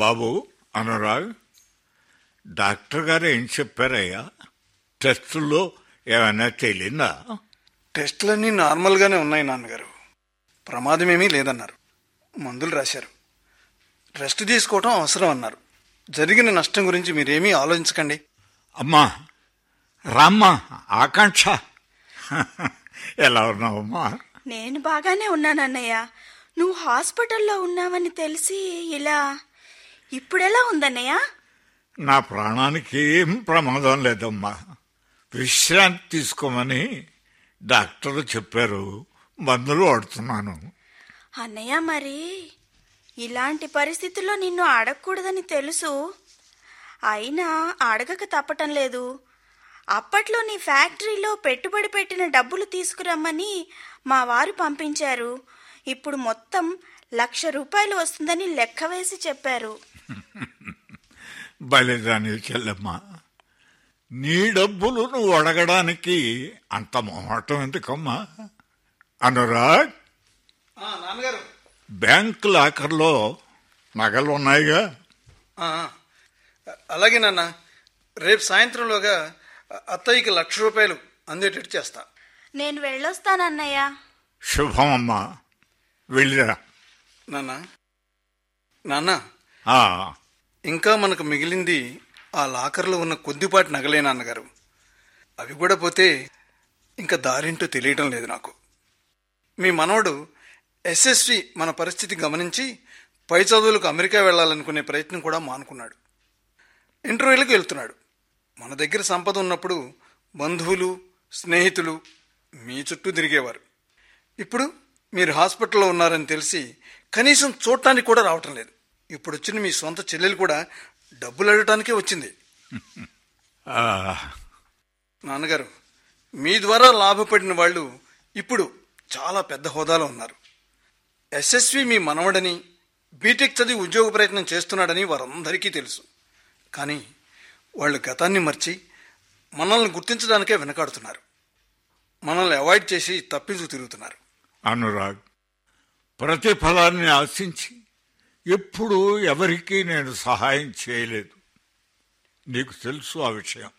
బాబు Anurag doctor గారు ఏం చెప్పారయ్యా టెస్టుల్లో ఏమైనా తేలిందా టెస్టులన్నీ నార్మల్గానే ఉన్నాయి నాన్నగారు ప్రమాదమేమీ లేదన్నారు మందులు రాశారు రెస్ట్ తీసుకోవటం అవసరం అన్నారు జరిగిన నష్టం గురించి మీరేమీ ఆలోచించకండి అమ్మా రామ్మా ఆకాంక్ష ఎలా ఉన్నావమ్మా నేను బాగానే ఉన్నానన్నయ్య నువ్వు హాస్పిటల్లో ఉన్నావని తెలిసి ఇలా ఇప్పుడెలా ఉందన్నయ్య నా ప్రాణానికి ఏం ప్రమాదం లేదమ్మా విశ్రాంతి తీసుకోమని డాక్టర్లు చెప్పారు మందులు వాడుతున్నాను అన్నయ్య మరి ఇలాంటి పరిస్థితుల్లో నిన్ను అడగకూడదని తెలుసు అయినా అడగక తప్పటం లేదు అప్పట్లో నీ ఫ్యాక్టరీలో పెట్టుబడి పెట్టిన డబ్బులు తీసుకురమ్మని మా వారు పంపించారు ఇప్పుడు మొత్తం లక్ష రూపాయలు వస్తుందని లెక్క వేసి చెప్పారు బలిదాని చెల్లెమ్మ నీ డబ్బులు నువ్వు అడగడానికి అంత మొహటం ఎందుకమ్మా అనురాగ్ నాన్నగారు బ్యాంక్ లాకర్లో నగలు ఉన్నాయిగా అలాగే నాన్న రేపు సాయంత్రంలోగా అత్తయ్యకి లక్ష రూపాయలు అందేటట్టు చేస్తా నేను వెళ్ళొస్తానన్నయ్య శుభమమ్మా వెళ్ళిరా నాన్న నాన్న ఆ, ఇంకా మనకు మిగిలింది ఆ లాకర్లో ఉన్న కొద్దిపాటి నగలే నాన్నగారు అవి కూడా పోతే ఇంకా దారింటో తెలియటం లేదు నాకు మీ మనవడు ఎస్ఎస్వి మన పరిస్థితి గమనించి పై చదువులకు అమెరికా వెళ్ళాలనుకునే ప్రయత్నం కూడా మానుకున్నాడు ఇంటర్వ్యూలకు వెళ్తున్నాడు మన దగ్గర సంపద ఉన్నప్పుడు బంధువులు స్నేహితులు మీ చుట్టూ తిరిగేవారు ఇప్పుడు మీరు హాస్పిటల్లో ఉన్నారని తెలిసి కనీసం చూడటానికి కూడా రావటం లేదు ఇప్పుడు వచ్చిన మీ సొంత చెల్లెలు కూడా డబ్బులు అడగటానికే వచ్చింది ఆ, నాన్నగారు మీ ద్వారా లాభపడిన వాళ్ళు ఇప్పుడు చాలా పెద్ద హోదాలో ఉన్నారు ఎస్ఎస్వి మీ మనవడని బీటెక్ చదివి ఉద్యోగ ప్రయత్నం చేస్తున్నాడని వారందరికీ తెలుసు కానీ వాళ్ళు గతాన్ని మర్చి మనల్ని గుర్తించడానికే వెనకాడుతున్నారు మనల్ని అవాయిడ్ చేసి తప్పించు తిరుగుతున్నారు అనురాగ్ ప్రతిఫలాన్ని ఆశించి ఎప్పుడూ ఎవరికీ నేను సహాయం చేయలేదు నీకు తెలుసు ఆ విషయం